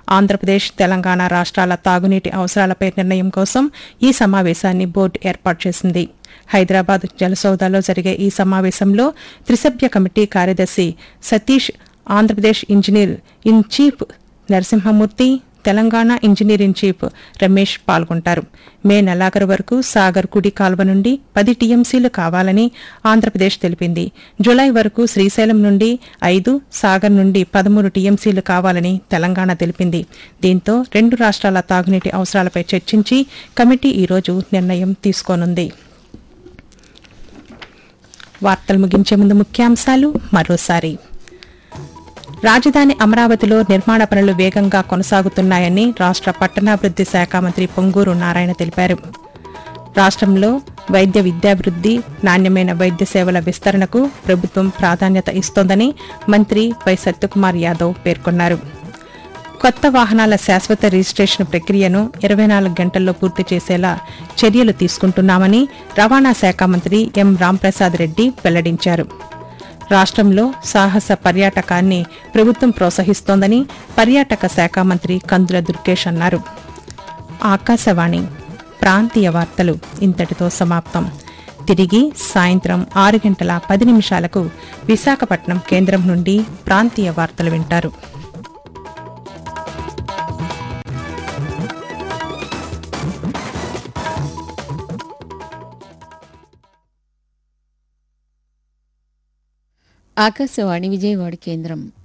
ఆంధ్రప్రదేశ్ తెలంగాణ రాష్ట్రాల తాగునీటి అవసరాలపై నిర్ణయం కోసం ఈ సమావేశాన్ని బోర్డు ఏర్పాటు చేసింది హైదరాబాద్ జలసౌదాలో జరిగే ఈ సమావేశంలో త్రిసభ్య కమిటీ కార్యదర్శి Satish Andhra Pradesh engineer in chief Narasimhamurthy Telangana engineer in chief Ramesh పాల్గొంటారు మే నెలాఖరు వరకు సాగర్ కుడి కాల్వ నుండి పది టీఎంసీలు కావాలని ఆంధ్రప్రదేశ్ తెలిపింది జులై వరకు శ్రీశైలం నుండి ఐదు సాగర్ నుండి పదమూడు టీఎంసీలు కావాలని తెలంగాణ తెలిపింది దీంతో రెండు రాష్ట్రాల తాగునీటి అవసరాలపై చర్చించి కమిటీ ఈరోజు నిర్ణయం తీసుకోనుంది వార్తలు ముగించే ముందు ముఖ్యాంశాలు మరోసారి రాజధాని అమరావతిలో నిర్మాణ పనులు వేగంగా కొనసాగుతున్నాయని రాష్ట్ర పట్టణాభివృద్ది శాఖ మంత్రి పొంగూరు నారాయణ తెలిపారు రాష్ట్రంలో వైద్య విద్యాభివృద్ది నాణ్యమైన వైద్య సేవల విస్తరణకు ప్రభుత్వం ప్రాధాన్యత ఇస్తోందని మంత్రి వై సత్యకుమార్ యాదవ్ పేర్కొన్నారు కొత్త వాహనాల శాశ్వత రిజిస్ట్రేషన్ ప్రక్రియను ఇరవై నాలుగు గంటల్లో పూర్తి చేసేలా చర్యలు తీసుకుంటున్నామని రవాణా శాఖ మంత్రి ఎం రాంప్రసాద్ రెడ్డి వెల్లడించారు రాష్ట్రంలో సాహస పర్యాటకాన్ని ప్రభుత్వం ప్రోత్సహిస్తోందని పర్యాటక శాఖ మంత్రి కందుల దుర్గేష్ అన్నారు ఆకాశవాణి ప్రాంతీయ వార్తలు ఇంతటితో సమాప్తం తిరిగి సాయంత్రం ఆరు గంటల పది నిమిషాలకు విశాఖపట్నం కేంద్రం నుండి ప్రాంతీయ వార్తలు వింటారు ఆకాశవాణి విజయవాడ కేంద్రం